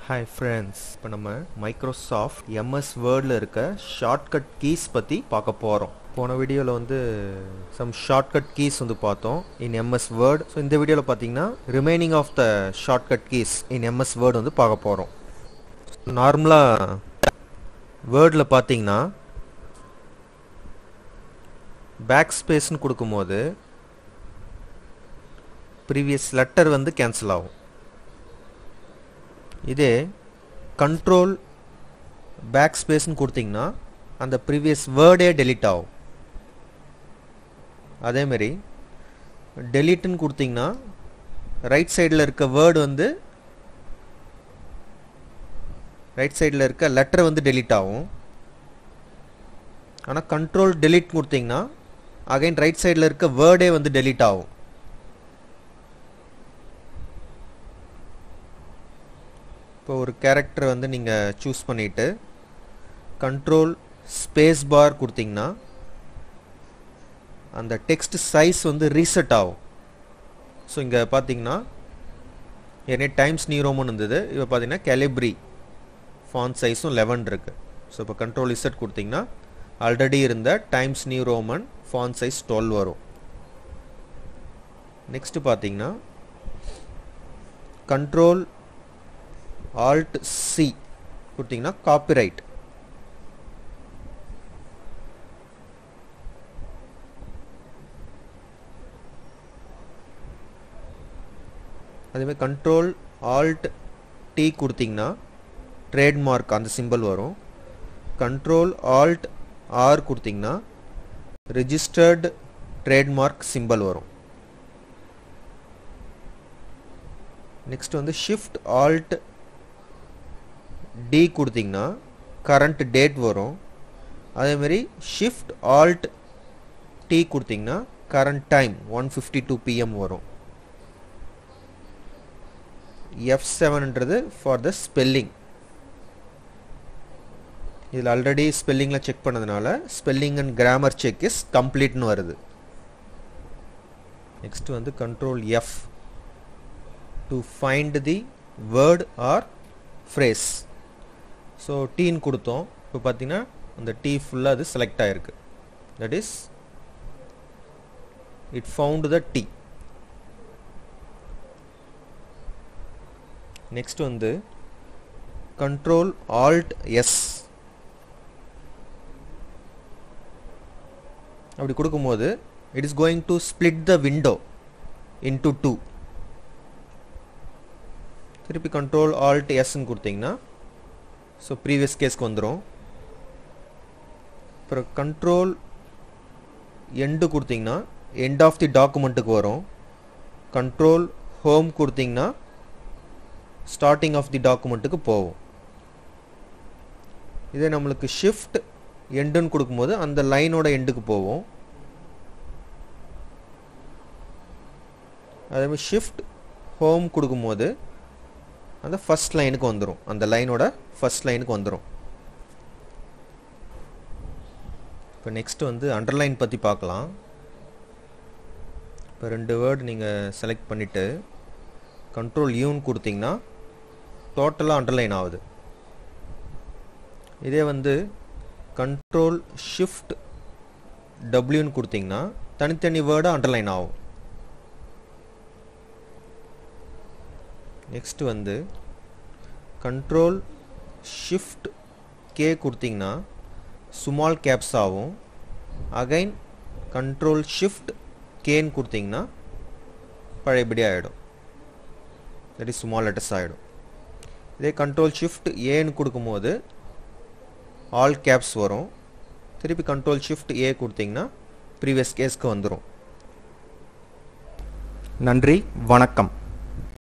hi friends இப்போ நம்ம Microsoft MS வேர்டில் இருக்க ஷார்ட்கட் கீஸ் பற்றி பார்க்க போகிறோம் போன வீடியோவில் வந்து சம் ஷார்ட்கட் கீஸ் வந்து பார்த்தோம் இன் எம்எஸ் வேர்ட் ஸோ இந்த வீடியோவில் பார்த்தீங்கன்னா remaining of the shortcut keys in MS Word வந்து பார்க்க போகிறோம் நார்மலாக வேர்டில் பார்த்தீங்கன்னா பேக் ஸ்பேஸ்னு கொடுக்கும்போது ப்ரீவியஸ் லெட்டர் வந்து கேன்சல் ஆகும் இதே கண்ட்ரோல் பேக் ஸ்பேஸ்னு கொடுத்தீங்கன்னா அந்த ப்ரீவியஸ் வேர்டே டெலீட் ஆகும் அதேமாரி டெலீட்டுன்னு கொடுத்தீங்கன்னா ரைட் சைடில் இருக்க வேர்டு வந்து ரைட் சைடில் இருக்க லெட்டர் வந்து டெலீட் ஆகும் ஆனால் கண்ட்ரோல் டெலீட் கொடுத்தீங்கன்னா அகைன் ரைட் சைடில் இருக்க வேர்டே வந்து டெலீட் ஆகும் இப்போ ஒரு கேரக்டர் வந்து நீங்கள் சூஸ் பண்ணிவிட்டு கண்ட்ரோல் ஸ்பேஸ் பார் கொடுத்தீங்கன்னா அந்த டெக்ஸ்ட் சைஸ் வந்து ரீசெட் ஆகும் ஸோ இங்கே பார்த்தீங்கன்னா ஏற்கனவே டைம்ஸ் நியூரோமன் இருந்தது இப்போ பார்த்தீங்கன்னா கெலிப்ரி ஃபான் சைஸும் லெவன் இருக்குது ஸோ இப்போ கண்ட்ரோல் இசட் கொடுத்தீங்கன்னா ஆல்ரெடி இருந்த Times New Roman font size twelve வரும் நெக்ஸ்ட் பார்த்தீங்கன்னா கண்ட்ரோல் ஆல்ட் சி கொடுத்தீங்கன்னா காப்பிரைட் அதேமாதிரி கண்ட்ரோல் ஆல்ட் டி கொடுத்தீங்கன்னா ட்ரேட்மார்க் அந்த சிம்பிள் வரும் கண்ட்ரோல் ஆல்ட் ஆர் கொடுத்தீங்கன்னா ரிஜிஸ்டர்டு ட்ரேட்மார்க் சிம்பிள் வரும் நெக்ஸ்ட் வந்து ஷிஃப்ட் ஆல்ட் டி கொடுத்தீங்கன்னா கரண்ட் டேட் வரும் அதேமாரி ஷிஃப்ட் ஆல்ட் டி கொடுத்தீங்கன்னா current time one fifty two PM வரும் எஃப் செவன்ன்றது ஃபார் த ஸ்பெல்லிங் இதில் ஆல்ரெடி ஸ்பெல்லிங்கில் செக் பண்ணதுனால spelling and grammar check is கம்ப்ளீட்னு வருது நெக்ஸ்ட் வந்து control F to find the word or phrase so டீன்னு கொடுத்தோம் இப்போ பார்த்தீங்கன்னா அந்த டீ ஃபுல்லாக அது செலக்ட் ஆகிருக்கு that is it found the T next வந்து கண்ட்ரோல் ஆல்ட் எஸ் அப்படி கொடுக்கும்போது it is going to split the window into two திருப்பி கண்ட்ரோல் ஆல்ட் எஸ்ன்னு கொடுத்தீங்கன்னா ஸோ ப்ரீவியஸ் கேஸ்க்கு வந்துடும் அப்புறம் கண்ட்ரோல் எண்டு கொடுத்தீங்கன்னா எண்ட் ஆஃப் தி டாக்குமெண்ட்டுக்கு வரும் கண்ட்ரோல் ஹோம் கொடுத்தீங்கன்னா ஸ்டார்டிங் ஆஃப் தி டாக்குமெண்ட்டுக்கு போகும் இதே நம்மளுக்கு ஷிஃப்ட் எண்டுன்னு கொடுக்கும்போது அந்த லைனோட எண்டுக்கு போவோம் அதேமாதிரி ஷிஃப்ட் ஹோம் கொடுக்கும்போது அந்த ஃபஸ்ட் லைனுக்கு வந்துடும் அந்த லைனோட ஃபஸ்ட் லைனுக்கு வந்துடும் இப்போ நெக்ஸ்ட் வந்து அண்டர்லைன் பற்றி பார்க்கலாம் இப்போ ரெண்டு வேர்டு நீங்கள் செலக்ட் பண்ணிவிட்டு கண்ட்ரோல் யூன்னு கொடுத்தீங்கன்னா டோட்டலாக அண்டர்லைன் ஆகுது இதே வந்து கண்ட்ரோல் ஷிஃப்ட் டபிள்யூன்னு கொடுத்தீங்கன்னா தனித்தனி வேர்டு அண்டர்லைன் ஆகும் நெக்ஸ்ட் வந்து கண்ட்ரோல் ஷிஃப்ட் கே கொடுத்தீங்கன்னா ஸ்மால் கேப்ஸ் ஆகும் அகைன் கண்ட்ரோல் ஷிஃப்ட் கேன்னு கொடுத்தீங்கன்னா பழையபடி ஆகிடும் தட் இஸ் ஸ்மால் லெட்டர்ஸ் ஆகிடும் இதே கண்ட்ரோல் ஷிஃப்ட் ஏன்னு கொடுக்கும்போது ஆல் கேப்ஸ் வரும் திருப்பி கண்ட்ரோல் ஷிஃப்ட் ஏ கொடுத்தீங்கன்னா ப்ரீவியஸ் கேஸ்க்கு வந்துடும் நன்றி வணக்கம்